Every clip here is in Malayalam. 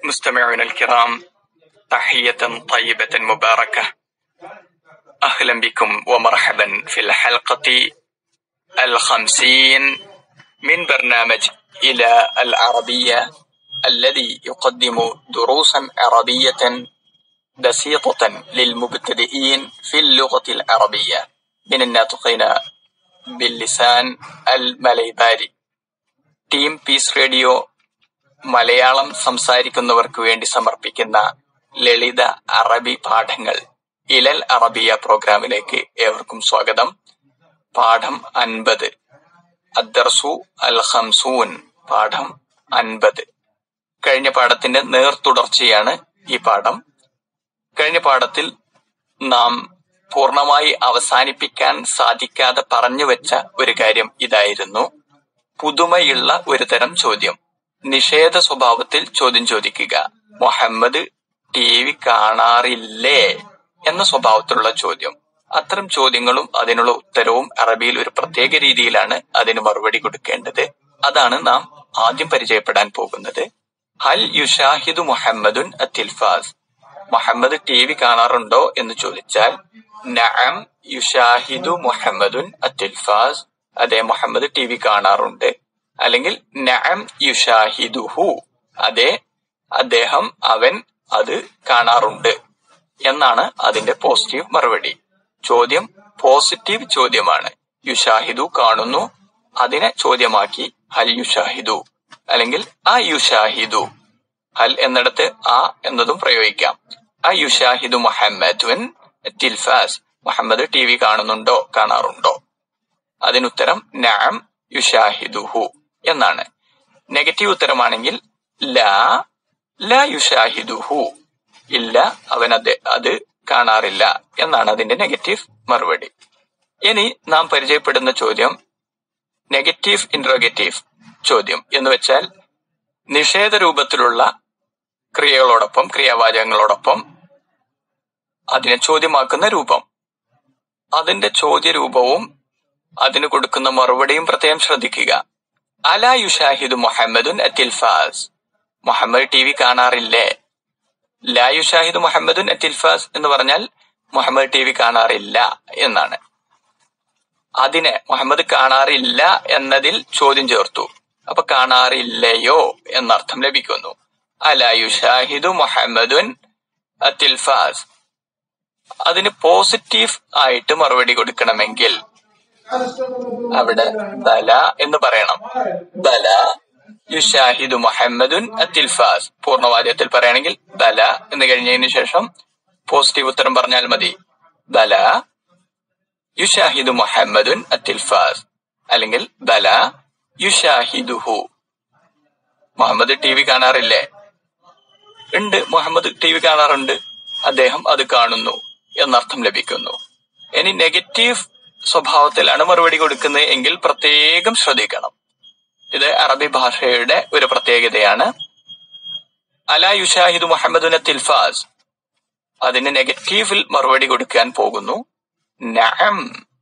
مستمعينا الكرام تحية طيبة مباركة أهلا بكم ومرحبا في الحلقة الخمسين من برنامج إلى العربية الذي يقدم دروسا عربية بسيطة للمبتدئين في اللغة العربية من الناطقين باللسان المലൈബാരി ടീം പീസ് റേഡിയോ മലയാളം സംസാരിക്കുന്നവർക്ക് വേണ്ടി സമർപ്പിക്കുന്ന ലളിത അറബി പാഠങ്ങൾ ഇലൽ അറബിയ പ്രോഗ്രാമിലേക്ക് ഏവർക്കും സ്വാഗതം പാഠം അൻപത് അദ്ദർസു അൽ ഖംസൂൻ പാഠം അൻപത് കഴിഞ്ഞ പാഠത്തിന്റെ നേർത്തുടർച്ചയാണ് ഈ പാഠം കഴിഞ്ഞ പാഠത്തിൽ നാം പൂർണ്ണമായി അവസാനിപ്പിക്കാൻ സാധിക്കാതെ പറഞ്ഞു വെച്ച ഒരു കാര്യം ഇതായിരുന്നു പുതുമയുള്ള ഒരു തരം ചോദ്യം നിഷേധ സ്വഭാവത്തിൽ ചോദ്യം ചോദിക്കുക മുഹമ്മദ് ടി വി കാണാറില്ലേ എന്ന സ്വഭാവത്തിലുള്ള ചോദ്യം അത്തരം ചോദ്യങ്ങളും അതിനുള്ള ഉത്തരവും അറബിയിൽ ഒരു പ്രത്യേക രീതിയിലാണ് അതിന് മറുപടി കൊടുക്കേണ്ടത് അതാണ് നാം ആദ്യം പരിചയപ്പെടാൻ പോകുന്നത് ഹൽ യുഷാഹിദു മുഹമ്മദുൻ അത്തിൽഫാസ് മുഹമ്മദ് ടി വി കാണാറുണ്ടോ എന്ന് ചോദിച്ചാൽ നഅം യുഷാഹിദു മുഹമ്മദുൻ അത്തിൽഫാസ് അതെ മുഹമ്മദ് ടി വി കാണാറുണ്ട് അല്ലെങ്കിൽ നഅം യുഷാഹിദുഹു അതെ അദ്ദേഹം അവൻ അത് കാണാറുണ്ട് എന്നാണ് അതിന്റെ പോസിറ്റീവ് മറുപടി ചോദ്യം പോസിറ്റീവ് ചോദ്യമാണ് യുഷാഹിദു കാണുന്നു അതിനെ ചോദ്യമാക്കി ഹൽ യുഷാഹിദു അല്ലെങ്കിൽ ആ യുഷാഹിദു ഹൽ എന്നിടത്ത് ആ എന്നതും പ്രയോഗിക്കാം ആ യുഷാഹിദു മുഹമ്മദുൻ തിൽഫാസ് മുഹമ്മദ് ടി വി കാണുന്നുണ്ടോ കാണാറുണ്ടോ അതിനുത്തരം നാം യുഷാഹിദുഹു എന്നാണ് നെഗറ്റീവ് ഉത്തരമാണെങ്കിൽ ലാ ലാ യുഷാഹിദുഹു ഇല്ല അവൻ അത് അത് കാണാറില്ല എന്നാണ് അതിന്റെ നെഗറ്റീവ് മറുപടി ഇനി നാം പരിചയപ്പെടുന്ന ചോദ്യം നെഗറ്റീവ് ഇൻട്രോഗേറ്റീവ് ചോദ്യം എന്ന് വെച്ചാൽ നിഷേധ രൂപത്തിലുള്ള ക്രിയകളോടൊപ്പം ക്രിയാവാചകങ്ങളോടൊപ്പം അതിനെ ചോദ്യമാക്കുന്ന രൂപം അതിന്റെ ചോദ്യരൂപവും അതിന് കൊടുക്കുന്ന മറുപടിയും പ്രത്യേകം ശ്രദ്ധിക്കുക അല യുഷാഹിദ് മുഹമ്മദുൻ അത്തിൽഫാസ് മുഹമ്മദ് ടി വി കാണാറില്ലേ ലാ യുഷാഹിദ് മുഹമ്മദുൻ അത്തിൽഫാസ് എന്ന് പറഞ്ഞാൽ മുഹമ്മദ് ടി വി കാണാറില്ല എന്നാണ് അതിനെ മുഹമ്മദ് കാണാറില്ല എന്നതിൽ ചോദ്യം ചേർത്തു അപ്പൊ കാണാറില്ലയോ എന്നർത്ഥം ലഭിക്കുന്നു അല യുഷാഹിദു മുഹമ്മദുൻ അത്തിൽഫാസ് അതിന് പോസിറ്റീവ് ആയിട്ട് മറുപടി കൊടുക്കണമെങ്കിൽ അവിടെ ബല എന്ന് പറയണം ബല യുഷാഹിദു മുഹമ്മദുൻ അത്തിൽഫാസ് പൂർണ്ണവാദ്യത്തിൽ പറയുകയാണെങ്കിൽ ബല എന്ന് കഴിഞ്ഞതിന് ശേഷം പോസിറ്റീവ് ഉത്തരം പറഞ്ഞാൽ മതി ബല യുഷാഹിദു മുഹമ്മദുൻ അത്തിൽഫാസ് അല്ലെങ്കിൽ ബല യുഷാഹിദുഹു മുഹമ്മദ് ടി വി കാണാറില്ലേ ഉണ്ട് മുഹമ്മദ് ടി വി കാണാറുണ്ട് അദ്ദേഹം അത് കാണുന്നു എന്നർത്ഥം ലഭിക്കുന്നു ഇനി നെഗറ്റീവ് സ്വഭാവത്തിലാണ് മറുപടി കൊടുക്കുന്നത് എങ്കിൽ പ്രത്യേകം ശ്രദ്ധിക്കണം ഇത് അറബി ഭാഷയുടെ ഒരു പ്രത്യേകതയാണ് അല യുഷാഹിദ് മുഹമ്മദുന തിൽഫാസ് അതിന് നെഗറ്റീവിൽ മറുപടി കൊടുക്കാൻ പോകുന്നു നഅം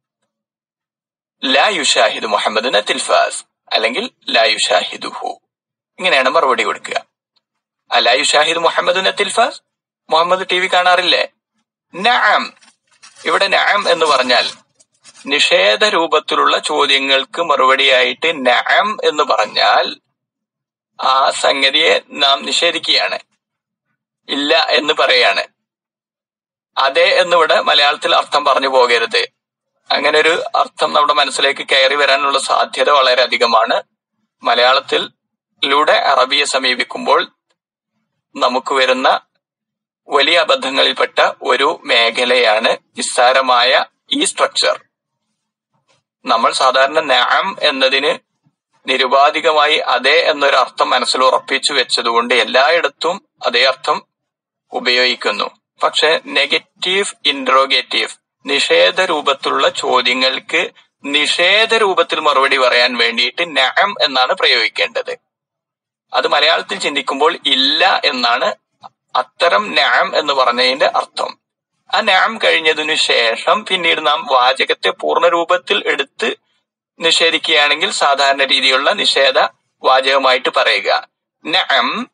ലാ യുഷാഹിദ് മുഹമ്മദുന തിൽഫാസ് അല്ലെങ്കിൽ ലാ യുഷാഹിദുഹു ഇങ്ങനെയാണ് മറുപടി കൊടുക്കുക അല യുഷാഹിദ് മുഹമ്മദുന തിൽഫാസ് മുഹമ്മദ് ടി വി കാണാറില്ലേ നഅം ഇവിടെ നഅം എന്ന് പറഞ്ഞാൽ നിഷേധ രൂപത്തിലുള്ള ചോദ്യങ്ങൾക്ക് മറുപടിയായിട്ട് നഅം എന്ന് പറഞ്ഞാൽ ആ സംഗതിയെ നാം നിഷേധിക്കുകയാണ് ഇല്ല എന്ന് പറയാണ് അതെ എന്നിവിടെ മലയാളത്തിൽ അർത്ഥം പറഞ്ഞു പോകരുത് അങ്ങനെ ഒരു അർത്ഥം നമ്മുടെ മനസ്സിലേക്ക് കയറി വരാനുള്ള സാധ്യത വളരെ അധികമാണ് മലയാളത്തിലൂടെ അറബിയെ സമീപിക്കുമ്പോൾ നമുക്ക് വരുന്ന വലിയ അബദ്ധങ്ങളിൽപ്പെട്ട ഒരു മേഖലയാണ് നിസ്സാരമായ ഈ സ്ട്രക്ചർ നമ്മൾ സാധാരണ നാം എന്നതിന് നിരുപാധികമായി അതെ എന്നൊരു അർത്ഥം മനസ്സിൽ ഉറപ്പിച്ചു വെച്ചതുകൊണ്ട് എല്ലായിടത്തും അതേ അർത്ഥം ഉപയോഗിക്കുന്നു പക്ഷെ നെഗറ്റീവ് ഇൻട്രോഗേറ്റീവ് നിഷേധ രൂപത്തിലുള്ള ചോദ്യങ്ങൾക്ക് നിഷേധ രൂപത്തിൽ മറുപടി പറയാൻ വേണ്ടിയിട്ട് നാം എന്നാണ് പ്രയോഗിക്കേണ്ടത് അത് മലയാളത്തിൽ ചിന്തിക്കുമ്പോൾ ഇല്ല എന്നാണ് അത്തരം നാം എന്ന് പറഞ്ഞതിന്റെ അർത്ഥം ആ നാം കഴിഞ്ഞതിനു ശേഷം പിന്നീട് നാം വാചകത്തെ പൂർണ്ണ രൂപത്തിൽ എടുത്ത് നിഷേധിക്കുകയാണെങ്കിൽ സാധാരണ രീതിയിലുള്ള നിഷേധ വാചകമായിട്ട് പറയുക നഅം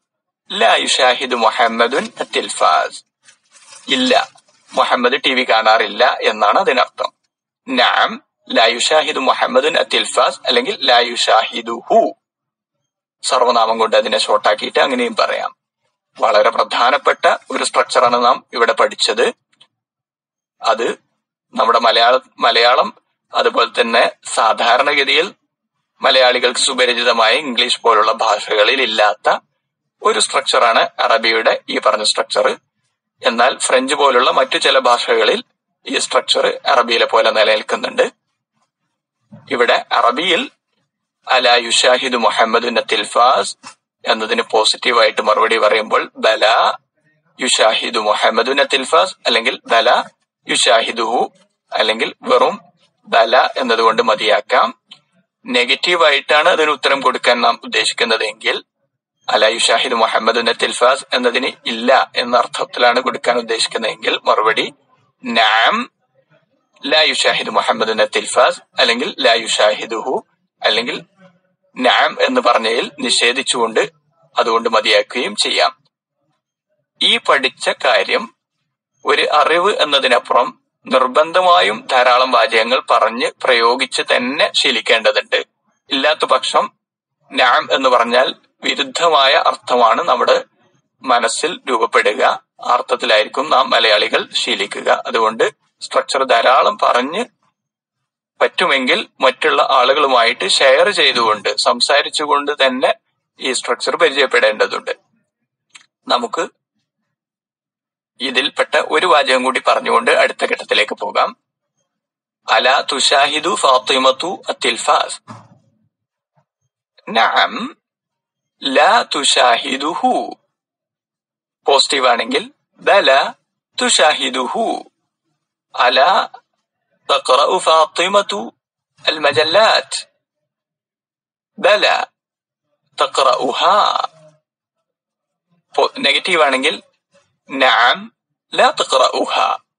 ലാ യുഷാഹിദ് മുഹമ്മദുൻ തിൽഫാസ് ഇല്ല മുഹമ്മദ് ടി വി കാണാറില്ല എന്നാണ് അതിനർത്ഥം നാം ലാ യുഷാഹിദ് മുഹമ്മദുൻ തിൽഫാസ് അല്ലെങ്കിൽ ലാ യുഷാഹിദു ഹു സർവനാമം കൊണ്ട് അതിനെ ഷോർട്ടാക്കിയിട്ട് അങ്ങനെയും പറയാം വളരെ പ്രധാനപ്പെട്ട ഒരു സ്ട്രക്ചറാണ് നാം ഇവിടെ പഠിച്ചത് അത് നമ്മുടെ മലയാള മലയാളം അതുപോലെ തന്നെ സാധാരണഗതിയിൽ മലയാളികൾക്ക് സുപരിചിതമായ ഇംഗ്ലീഷ് പോലുള്ള ഭാഷകളിൽ ഇല്ലാത്ത ഒരു സ്ട്രക്ചറാണ് അറബിയുടെ ഈ പറഞ്ഞ സ്ട്രക്ചർ എന്നാൽ ഫ്രഞ്ച് പോലുള്ള മറ്റു ചില ഭാഷകളിൽ ഈ സ്ട്രക്ചർ അറബിയിലെ പോലെ നിലനിൽക്കുന്നുണ്ട് ഇവിടെ അറബിയിൽ അല യുഷാഹിദ് മുഹമ്മദ് തിൽഫാസ് എന്നതിന് പോസിറ്റീവായിട്ട് മറുപടി പറയുമ്പോൾ ബല യുഷാഹിദ് മുഹമ്മദ് തിൽഫാസ് അല്ലെങ്കിൽ ബല യുഷാഹിദുഹു അല്ലെങ്കിൽ വെറും ബല എന്നതുകൊണ്ട് മതിയാക്കാം നെഗറ്റീവായിട്ടാണ് അതിന് ഉത്തരം കൊടുക്കാൻ നാം ഉദ്ദേശിക്കുന്നതെങ്കിൽ അല യുഷാഹിദ് മുഹമ്മദ് തിൽഫാസ് എന്നതിന് ഇല്ല എന്ന അർത്ഥത്തിലാണ് കൊടുക്കാൻ ഉദ്ദേശിക്കുന്നതെങ്കിൽ മറുപടി നാം ലാ യുഷാഹിദ് മുഹമ്മദ് തിൽഫാസ് അല്ലെങ്കിൽ ലാ യുഷാഹിദുഹു അല്ലെങ്കിൽ നാം എന്ന് പറഞ്ഞതിൽ നിഷേധിച്ചുകൊണ്ട് അതുകൊണ്ട് മതിയാക്കുകയും ചെയ്യാം ഈ പഠിച്ച കാര്യം ഒരു അറിവ് എന്നതിനപ്പുറം നിർബന്ധമായും ധാരാളം വാചകങ്ങൾ പറഞ്ഞ് പ്രയോഗിച്ച് തന്നെ ശീലിക്കേണ്ടതുണ്ട് ഇല്ലാത്ത പക്ഷം നാം എന്ന് പറഞ്ഞാൽ വിരുദ്ധമായ അർത്ഥമാണ് നമ്മുടെ മനസ്സിൽ രൂപപ്പെടുക ആ അർത്ഥത്തിലായിരിക്കും നാം മലയാളികൾ ശീലിക്കുക അതുകൊണ്ട് സ്ട്രക്ചർ ധാരാളം പറഞ്ഞ് പറ്റുമെങ്കിൽ മറ്റുള്ള ആളുകളുമായിട്ട് ഷെയർ ചെയ്തുകൊണ്ട് സംസാരിച്ചുകൊണ്ട് തന്നെ ഈ സ്ട്രക്ചർ പരിചയപ്പെടേണ്ടതുണ്ട് നമുക്ക് ഇതിൽപ്പെട്ട ഒരു വാചകം കൂടി പറഞ്ഞുകൊണ്ട് അടുത്ത ഘട്ടത്തിലേക്ക് പോകാം അല തുഷാഹിദു ഫാത്തിമത്തു അത്തിൽഫാസ് നഅം ലാ തുഷാഹിദുഹു പോസിറ്റീവ് ആണെങ്കിൽ ബല തുഷാഹിദുഹു അല تقرأ فاطمة المجلات بلى تقرأها നെഗറ്റീവ് ആണെങ്കിൽ നാം ലാ തഖറഉഹ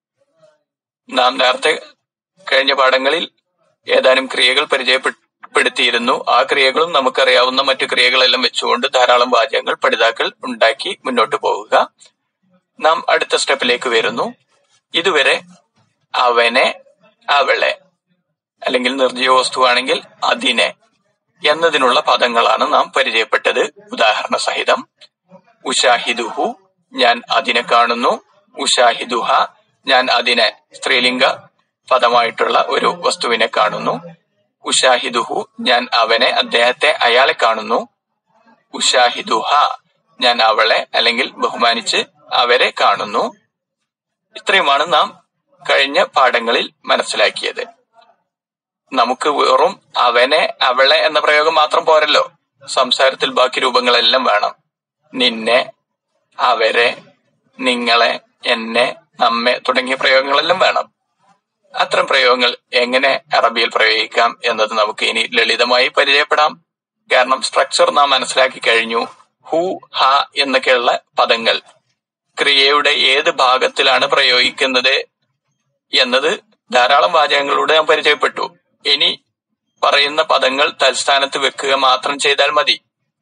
നാം നേരത്തെ കഴിഞ്ഞ പാഠങ്ങളിൽ ഏതാനും ക്രിയകൾ പരിചയപ്പെടുത്തിയിരുന്നു ആ ക്രിയകളും നമുക്കറിയാവുന്ന മറ്റു ക്രിയകളെല്ലാം വെച്ചുകൊണ്ട് ധാരാളം വാചകങ്ങൾ പഠിതാക്കൾ ഉണ്ടാക്കി മുന്നോട്ട് പോവുക നാം അടുത്ത സ്റ്റെപ്പിലേക്ക് വരുന്നു ഇതുവരെ അവനെ അവളെ അല്ലെങ്കിൽ നിർജീവ വസ്തുവാണെങ്കിൽ അതിനെ എന്നതിനുള്ള പദങ്ങളാണ് നാം പരിചയപ്പെട്ടത് ഉദാഹരണ സഹിതം ഉഷാഹിദുഹു ഞാൻ അതിനെ കാണുന്നു ഉഷാഹിദുഹ ഞാൻ അതിനെ സ്ത്രീലിംഗ പദമായിട്ടുള്ള ഒരു വസ്തുവിനെ കാണുന്നു ഉഷാഹിദുഹു ഞാൻ അവനെ അദ്ദേഹത്തെ അയാളെ കാണുന്നു ഉഷാഹിദുഹ ഞാൻ അവളെ അല്ലെങ്കിൽ ബഹുമാനിച്ച് അവരെ കാണുന്നു ഇത്രയുമാണ് നാം കഴിഞ്ഞ പാഠങ്ങളിൽ മനസ്സിലാക്കിയത് നമുക്ക് വെറും അവനെ അവളെ എന്ന പ്രയോഗം മാത്രം പോരല്ലോ സംസാരത്തിൽ ബാക്കി രൂപങ്ങളെല്ലാം വേണം നിന്നെ അവരെ നിങ്ങളെ എന്നെ നമ്മെ തുടങ്ങിയ പ്രയോഗങ്ങളെല്ലാം വേണം അത്തരം പ്രയോഗങ്ങൾ എങ്ങനെ അറബിയിൽ പ്രയോഗിക്കാം എന്നത് നമുക്ക് ഇനി ലളിതമായി പരിചയപ്പെടാം കാരണം സ്ട്രക്ചർ നാം മനസ്സിലാക്കി കഴിഞ്ഞു ഹു ഹ എന്നൊക്കെയുള്ള പദങ്ങൾ ക്രിയയുടെ ഏത് ഭാഗത്തിലാണ് പ്രയോഗിക്കുന്നത് എന്നത് ധാരാളം വാചകങ്ങളിലൂടെ നാം പരിചയപ്പെട്ടു ഇനി പറയുന്ന പദങ്ങൾ തൽസ്ഥാനത്ത് വെക്കുക മാത്രം ചെയ്താൽ മതി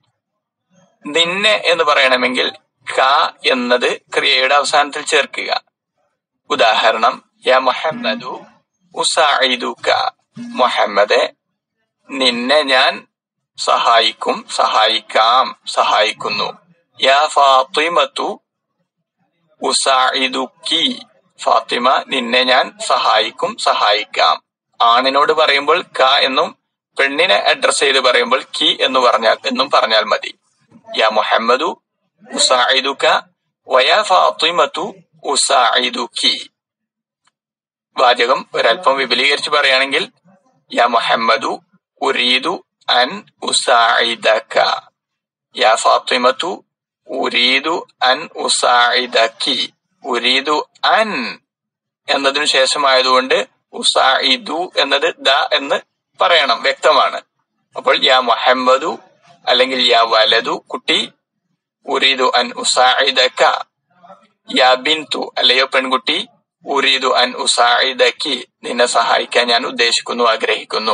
നിന്നെ എന്ന് പറയണമെങ്കിൽ ക എന്നത് ക്രിയയുടെ അവസാനത്തിൽ ചേർക്കുക ഉദാഹരണം യ മുഹമ്മദു ഉസായിദുക മുഹമ്മദെ നിന്നെ ഞാൻ സഹായിക്കും സഹായിക്കാം സഹായിക്കുന്നു യാ ഫാത്തിമത്തു ഉസായിദുക്കി ഫാത്തിമ നിന്നെ ഞാൻ സഹായിക്കും സഹായിക്കാം ആണിനോട് പറയുമ്പോൾ ക എന്നും പെണ്ണിനെ അഡ്രസ് ചെയ്ത് പറയുമ്പോൾ കി എന്ന് പറഞ്ഞാൽ എന്നും പറഞ്ഞാൽ മതി യാ മുഹമ്മദു ഉസായിദുക വയാ ഫാത്തിമത്തു ഉസായിദുക്കി വാചകം ഒരല്പം വിപുലീകരിച്ച് പറയുകയാണെങ്കിൽ യാ മുഹമ്മദു ഉരീദു അൻ ഉസായിദക യാ ഫാത്തിമത്തു ഉരീദു അൻ ഉസായിദക്കി ഉരീദു അൻ എന്നതിനു ശേഷമായതുകൊണ്ട് ഉസായിദു എന്നത് ദ എന്ന് പറയണം വ്യക്തമാണ് അപ്പോൾ യാ മുഹമ്മദു അല്ലെങ്കിൽ യാ വലതു കുട്ടി ഉരീദു അൻ ഉസായിദക്ക യാ ബിന്തു അല്ലയോ പെൺകുട്ടി ഉരീദു അൻ ഉസായിദക്കി നിന്നെ സഹായിക്കാൻ ഞാൻ ഉദ്ദേശിക്കുന്നു ആഗ്രഹിക്കുന്നു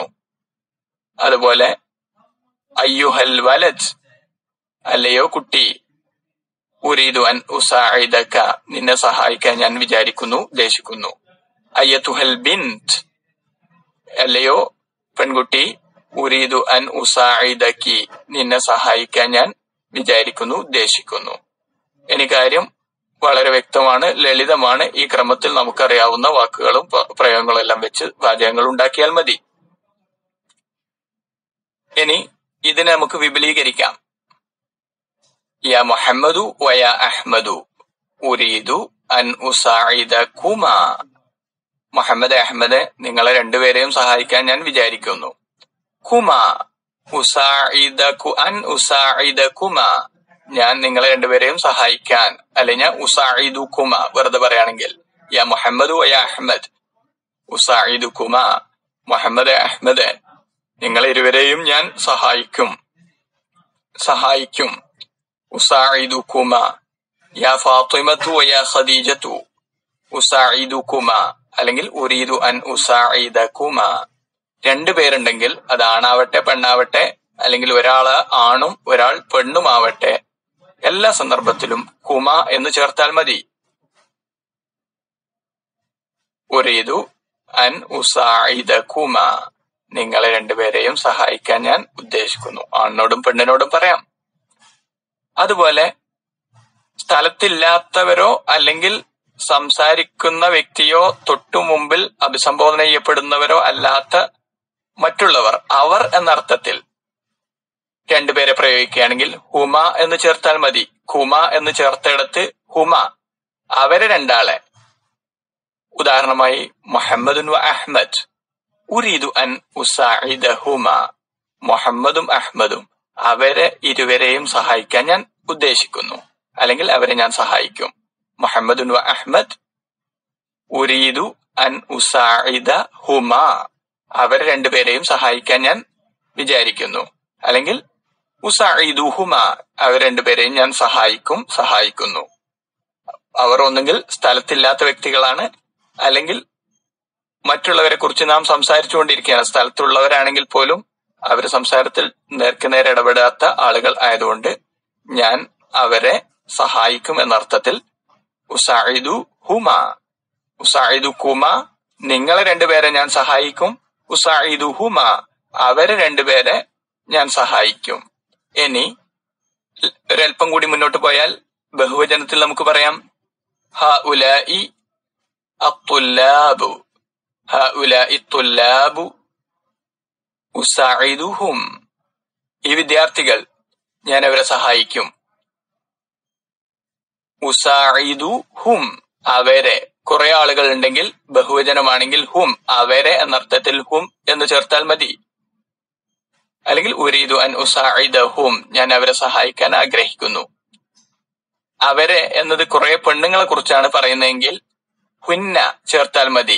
അതുപോലെ അയ്യുഹൽ വലജ് അല്ലയോ കുട്ടി ഉരീദു അൻ ഉസാഇദക നിന്നെ സഹായിക്കാൻ ഞാൻ വിചാരിക്കുന്നു ഉദ്ദേശിക്കുന്നു അയ്യത്തുഹൽ ബിൻത് അല്ലയോ പെൺകുട്ടി ഉരീദു അൻ ഉസാഇദക്കി നിന്നെ സഹായിക്കാൻ ഞാൻ വിചാരിക്കുന്നു ഉദ്ദേശിക്കുന്നു ഇനി കാര്യം വളരെ വ്യക്തമാണ് ലളിതമാണ് ഈ ക്രമത്തിൽ നമുക്കറിയാവുന്ന വാക്കുകളും പ- പ്രയോഗങ്ങളും എല്ലാം വെച്ച് വാചകങ്ങൾ ഉണ്ടാക്കിയാൽ മതി ഇനി ഇതിനെ നമുക്ക് വിപുലീകരിക്കാം യാ മുഹമ്മദു വയ അഹ്മദു ഉരീദു അൻ ഉസാഇദകുമ മുഹമ്മദ് അഹമ്മദ് നിങ്ങളെ രണ്ടുപേരെയും സഹായിക്കാൻ ഞാൻ വിചാരിക്കുന്നു കുമ ഉസാഇദകു അൻ ഉസാഇദകുമ ഞാൻ നിങ്ങളെ രണ്ടുപേരെയും സഹായിക്കാൻ അല്ലെ ഞാൻ ഉസാഇദുകുമ വെറുതെ പറയുകയാണെങ്കിൽ യാ മുഹമ്മദു വയ അഹ്മദ് ഉസാഇദുകുമ മുഹമ്മദ് അഹ്മദ് നിങ്ങളെ ഇരുവരെയും ഞാൻ സഹായിക്കും സഹായിക്കും ഉസാഇദുകുമ യാ ഫാത്തിമത്തു വയാ ഖദീജത്തു ഉസാഇദുകുമ അല്ലെങ്കിൽ ഉരീദു അൻ ഉസാഇദകുമ രണ്ടു പേരുണ്ടെങ്കിൽ അത് ആണാവട്ടെ പെണ്ണാവട്ടെ അല്ലെങ്കിൽ ഒരാൾ ആണും ഒരാൾ പെണ്ണുമാവട്ടെ എല്ലാ സന്ദർഭത്തിലും കുമ എന്ന് ചേർത്താൽ മതി ഉരീദു അൻ ഉസാഇദകുമ നിങ്ങളെ രണ്ടുപേരെയും സഹായിക്കാൻ ഞാൻ ഉദ്ദേശിക്കുന്നു ആണിനോടും പെണ്ണിനോടും പറയാം അതുപോലെ സ്ഥലത്തില്ലാത്തവരോ അല്ലെങ്കിൽ സംസാരിക്കുന്ന വ്യക്തിയോ തൊട്ടു മുമ്പിൽ അഭിസംബോധന ചെയ്യപ്പെടുന്നവരോ അല്ലാത്ത മറ്റുള്ളവർ അവർ എന്ന അർത്ഥത്തിൽ രണ്ടുപേരെ പ്രയോഗിക്കുകയാണെങ്കിൽ ഹുമ എന്ന് ചേർത്താൽ മതി ഹുമ എന്ന് ചേർത്തിടത്ത് ഹുമ അവരെ രണ്ടാളെ ഉദാഹരണമായി മുഹമ്മദുൻ വ അഹ്മദ് ഉരീദു അൻ ഉസാഇദഹുമ മുഹമ്മദും അഹ്മദും അവരെ ഇരുവരെയും സഹായിക്കാൻ ഞാൻ ഉദ്ദേശിക്കുന്നു അല്ലെങ്കിൽ അവരെ ഞാൻ സഹായിക്കും മുഹമ്മദുൻ വ അഹ്മദ് ഉരീദു അൻ ഉസാഇദ ഹുമ അവരെ രണ്ടുപേരെയും സഹായിക്കാൻ ഞാൻ വിചാരിക്കുന്നു അല്ലെങ്കിൽ ഉസാഇദുഹുമ അവർ രണ്ടുപേരെയും ഞാൻ സഹായിക്കും സഹായിക്കുന്നു അവർ ഒന്നുകിൽ സ്ഥലത്തില്ലാത്ത വ്യക്തികളാണ് അല്ലെങ്കിൽ മറ്റുള്ളവരെ കുറിച്ച് നാം സംസാരിച്ചുകൊണ്ടിരിക്കുകയാണ് സ്ഥലത്തുള്ളവരാണെങ്കിൽ പോലും അവർ സംസാരത്തിൽ നേർക്കുനേരെ ഇടപെടാത്ത ആളുകൾ ആയതുകൊണ്ട് ഞാൻ അവരെ സഹായിക്കും എന്നർത്ഥത്തിൽ ഉസായിദു ഹുമ ഉസായിദു കുമ നിങ്ങളെ രണ്ടുപേരെ ഞാൻ സഹായിക്കും ഉസായിദു ഹുമ അവരെ രണ്ടുപേരെ ഞാൻ സഹായിക്കും ഇനി ഒരല്പം കൂടി മുന്നോട്ട് പോയാൽ ബഹുവചനത്തിൽ നമുക്ക് പറയാം ഹ ഉലായി അത്തുല്ലാബു ഹ ഉലായി തുല്ലാബു ഉസായിദുഹും ഈ വിദ്യാർത്ഥികൾ ഞാൻ അവരെ സഹായിക്കും ഉസായിദു ഹും അവരെ കുറെ ആളുകൾ ഉണ്ടെങ്കിൽ ബഹുവചനമാണെങ്കിൽ ഹും അവരെ എന്നർത്ഥത്തിൽ ഹും എന്ന് ചേർത്താൽ മതി അല്ലെങ്കിൽ ഉരീദു അൻ ഉസായിദ ഹും ഞാൻ അവരെ സഹായിക്കാൻ ആഗ്രഹിക്കുന്നു അവരെ എന്നത് കുറെ പെണ്ണുങ്ങളെ കുറിച്ചാണ് പറയുന്നതെങ്കിൽ ഹുന്ന ചേർത്താൽ മതി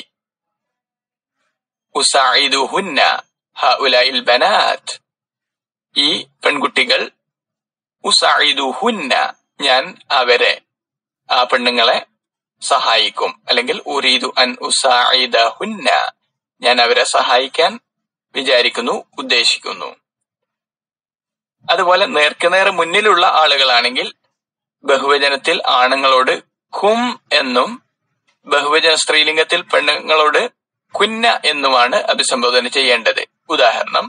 ഉസായിദു ഹുന്ന ഹ ഉലൈൽ ബനാത്ത് ഈ പെൺകുട്ടികൾ ഉസായിദു ഹുന്ന ഞാൻ അവരെ ആ പെണ്ണുങ്ങളെ സഹായിക്കും അല്ലെങ്കിൽ ഉരീദു അൻ ഉസായിദ ഹുന്ന ഞാൻ അവരെ സഹായിക്കാൻ വിചാരിക്കുന്നു ഉദ്ദേശിക്കുന്നു അതുപോലെ നേർക്കുനേർ മുന്നിലുള്ള ആളുകളാണെങ്കിൽ ബഹുവചനത്തിൽ ആണുങ്ങളോട് ഖും എന്നും ബഹുവചന സ്ത്രീലിംഗത്തിൽ പെണ്ണുങ്ങളോട് കുന്ന എന്നുമാണ് അഭിസംബോധന ചെയ്യേണ്ടത് ഉദാഹരണം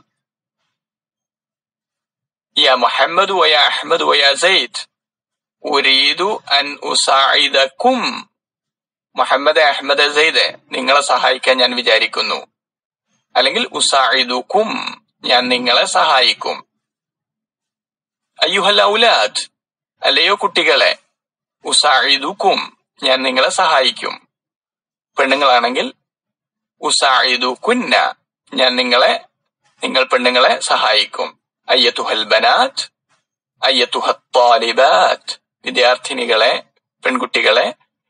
യാ മുഹമ്മദ് വയ അഹമ്മദ് വയ സയ്യിദ് ഉരീദു അൻ ഉസായിദക്കും മുഹമ്മദ് അഹമ്മദ് സയ്യിദ് നിങ്ങളെ സഹായിക്കാൻ ഞാൻ വിചാരിക്കുന്നു അല്ലെങ്കിൽ ഉസായിദുക്കും ഞാൻ നിങ്ങളെ സഹായിക്കും അയ്യുഹൽ ഔലാദ് അല്ലയോ കുട്ടികളെ ഉസായിദുക്കും ഞാൻ നിങ്ങളെ സഹായിക്കും പെണ്ണുങ്ങളാണെങ്കിൽ ഉസായിദു കുന്ന ഞാൻ നിങ്ങളെ നിങ്ങൾ പെണ്ണുങ്ങളെ സഹായിക്കും അയ്യത്തുഹൽ ബനാത്ത് അയ്യത്തുഹ താലിബാത്ത് വിദ്യാർത്ഥിനികളെ പെൺകുട്ടികളെ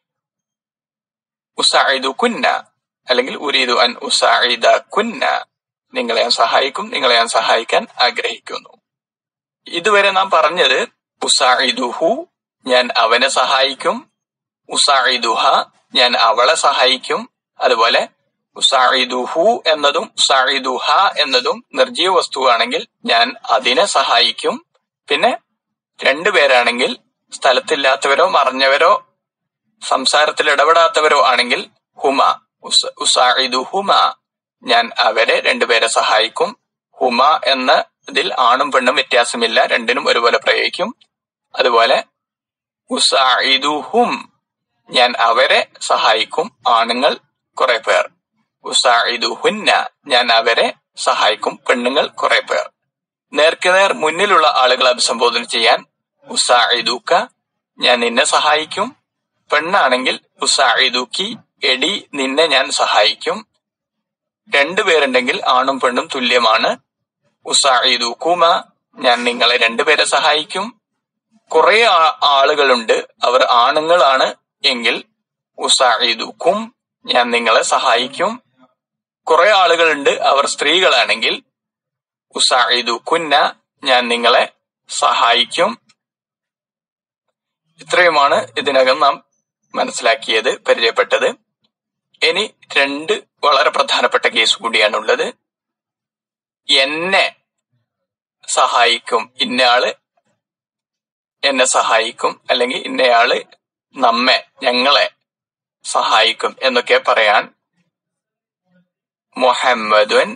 ഉസായിദു കുന്ന അല്ലെങ്കിൽ ഉരീദു അൻ ഉസായിദ കുന്ന നിങ്ങളെ ഞാൻ സഹായിക്കും നിങ്ങളെ ഞാൻ സഹായിക്കാൻ ആഗ്രഹിക്കുന്നു ഇതുവരെ നാം പറഞ്ഞത് ഉസായിദുഹു ഞാൻ അവനെ സഹായിക്കും ഉസായിദുഹ ഞാൻ അവളെ സഹായിക്കും അതുപോലെ ഉസായിദുഹു എന്നതും ഉസായിദുഹ എന്നതും നിർജീവ വസ്തുവാണെങ്കിൽ ഞാൻ അതിനെ സഹായിക്കും പിന്നെ രണ്ടുപേരാണെങ്കിൽ സ്ഥലത്തില്ലാത്തവരോ മറഞ്ഞവരോ സംസാരത്തിൽ ഇടപെടാത്തവരോ ആണെങ്കിൽ ഹുമ ഉസ- ഉസാഇദു ഹുമ ഞാൻ അവരെ രണ്ടുപേരെ സഹായിക്കും ഹുമ എന്ന ഇതിൽ ആണും പെണ്ണും വ്യത്യാസമില്ല രണ്ടിനും ഒരുപോലെ പ്രയോഗിക്കും അതുപോലെ ഉസാഇദു ഹും ഞാൻ അവരെ സഹായിക്കും ആണുങ്ങൾ കുറെ പേർ ഉസാഇദു ഹുന്ന ഞാൻ അവരെ സഹായിക്കും പെണ്ണുങ്ങൾ കുറെ പേർ നേർക്കുനേർ മുന്നിലുള്ള ആളുകളെ അഭിസംബോധന ചെയ്യാൻ ഉസാഇദുക്ക ഞാൻ നിന്നെ സഹായിക്കും പെണ്ണാണെങ്കിൽ ഉസാഇദുക്കി എടി നിന്നെ ഞാൻ സഹായിക്കും രണ്ടുപേരുണ്ടെങ്കിൽ ആണും പെണ്ണും തുല്യമാണ് ഉസാഇദുക്കുമ ഞാൻ നിങ്ങളെ രണ്ടുപേരെ സഹായിക്കും കുറെ ആ- ആളുകളുണ്ട് അവർ ആണുങ്ങളാണ് എങ്കിൽ ഉസാഇദുക്കും ഞാൻ നിങ്ങളെ സഹായിക്കും കുറെ ആളുകളുണ്ട് അവർ സ്ത്രീകളാണെങ്കിൽ ഉസാഇദുക്കുന്ന ഞാൻ നിങ്ങളെ സഹായിക്കും ഇത്രയുമാണ് ഇതിനകം നാം മനസ്സിലാക്കിയത് പരിചയപ്പെട്ടത് ഇനി രണ്ട് വളരെ പ്രധാനപ്പെട്ട കേസ് കൂടിയാണുള്ളത് എന്നെ സഹായിക്കും ഇന്നയാള് എന്നെ സഹായിക്കും അല്ലെങ്കിൽ ഇന്നയാള് നമ്മെ ഞങ്ങളെ സഹായിക്കും എന്നൊക്കെ പറയാൻ മുഹമ്മദുൻ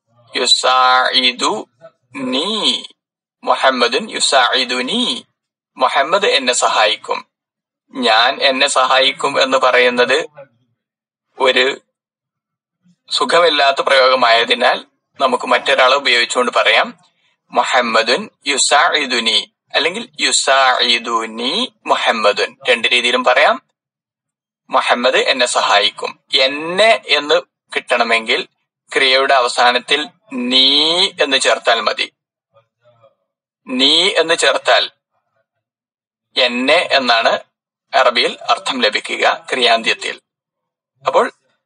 യുസായിദു നീ മുഹമ്മദുൻ യുസായിദു നീ മുഹമ്മദ് എന്നെ സഹായിക്കും ഞാൻ എന്നെ സഹായിക്കും എന്ന് പറയുന്നത് ഒരു സുഖമില്ലാത്ത പ്രയോഗമായതിനാൽ നമുക്ക് മറ്റൊരാളെ ഉപയോഗിച്ചുകൊണ്ട് പറയാം മുഹമ്മദുൻ യുസാഇദുനി അല്ലെങ്കിൽ യുസാഇദുനി മുഹമ്മദുൻ രണ്ട് രീതിയിലും പറയാം മുഹമ്മദ് എന്നെ സഹായിക്കും എന്നെ എന്ന് കിട്ടണമെങ്കിൽ ക്രിയയുടെ അവസാനത്തിൽ നീ എന്ന് ചേർത്താൽ മതി നീ എന്ന് ചേർത്താൽ എന്നെ എന്നാണ് അറബിയിൽ അർത്ഥം ലഭിക്കുക ക്രിയാന്ത്യത്തിൽ അപ്പോൾ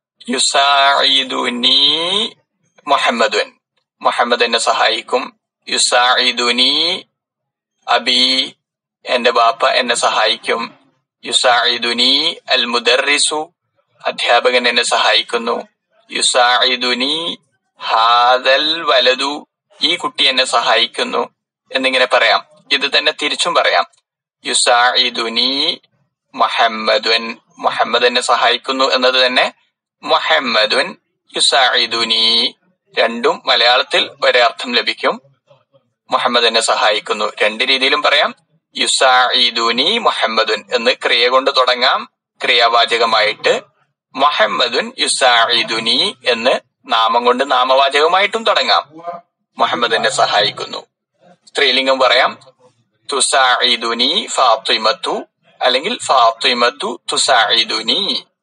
യുസാഇദുനി മുഹമ്മദുൻ മുഹമ്മദ് എന്നെ സഹായിക്കും യുസാഇദുനി അബി എന്റെ ബാപ്പ എന്നെ സഹായിക്കും യുസാഇദുനി അൽ മുദർറിസു അധ്യാപകൻ എന്നെ സഹായിക്കുന്നു യുസാഇദുനി ഹാദൽ വലതു ഈ കുട്ടി എന്നെ സഹായിക്കുന്നു എന്നിങ്ങനെ പറയാം ഇത് തന്നെ തിരിച്ചും പറയാം യുസാഇദുനി മുഹമ്മദുൻ മുഹമ്മദ് എന്നെ സഹായിക്കുന്നു എന്നത് തന്നെ മുഹമ്മദുൻ യുസാഇദുനി രണ്ടും മലയാളത്തിൽ ഒരേ അർത്ഥം ലഭിക്കും മുഹമ്മദ് എന്നെ സഹായിക്കുന്നു രണ്ട് രീതിയിലും പറയാം യുസാഇദുനി മുഹമ്മദുൻ എന്ന് ക്രിയ കൊണ്ട് തുടങ്ങാം ക്രിയാവാചകമായിട്ട് മുഹമ്മദുൻ യുസാഇദുനി എന്ന് നാമം കൊണ്ട് നാമവാചകമായിട്ടും തുടങ്ങാം മുഹമ്മദ് എന്നെ സഹായിക്കുന്നു സ്ത്രീലിംഗം പറയാം തുസാഇദുനി ഫാത്തിമത്തു അല്ലെങ്കിൽ ഫാത്തിമത്തു തുസാഇദുനി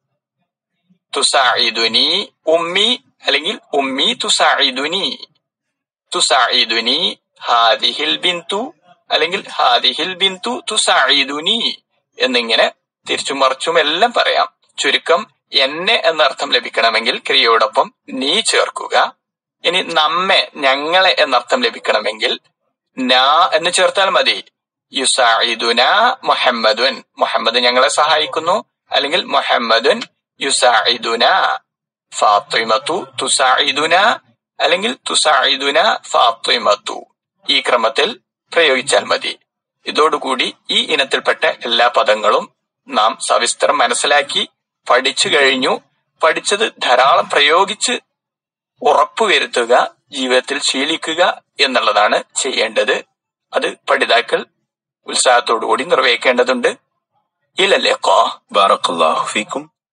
തുസാഇദുനി ഉമ്മി അല്ലെങ്കിൽ ഉമ്മി തുസാഇദുനി തുസാഇദുനി ഹാദിഹിൽ ബിന്തു അല്ലെങ്കിൽ ഹാദിഹിൽ ബിന്തു തുസാഇദുനി എന്നിങ്ങനെ തിരിച്ചും മറിച്ചും എല്ലാം പറയാം ചുരുക്കം എന്നെ എന്നർത്ഥം ലഭിക്കണമെങ്കിൽ ക്രിയയോടൊപ്പം നീ ചേർക്കുക ഇനി നമ്മെ ഞങ്ങളെ എന്നർത്ഥം ലഭിക്കണമെങ്കിൽ നാ എന്ന് ചേർത്താൽ മതി യുസാഇദുന മുഹമ്മദുൻ മുഹമ്മദ് ഞങ്ങളെ സഹായിക്കുന്നു അല്ലെങ്കിൽ മുഹമ്മദുൻ യുസാഇദുന ഫാത്തിമത്തു തുസാഇദുന അല്ലെങ്കിൽ തുസാഇദുന ഫാത്തിമത്തു ഈ ക്രമത്തിൽ പ്രയോഗിച്ചാൽ മതി ഇതോടുകൂടി ഈ ഇനത്തിൽപ്പെട്ട എല്ലാ പദങ്ങളും നാം സവിസ്തരം മനസ്സിലാക്കി പഠിച്ചു കഴിഞ്ഞു പഠിച്ചത് ധാരാളം പ്രയോഗിച്ച് ഉറപ്പുവരുത്തുക ജീവിതത്തിൽ ശീലിക്കുക എന്നുള്ളതാണ് ചെയ്യേണ്ടത് അത് പഠിതാക്കൾ ഉത്സാഹത്തോടുകൂടി നിർവഹിക്കേണ്ടതുണ്ട് ഇല്ലല്ലേ കോ بارك الله فيكم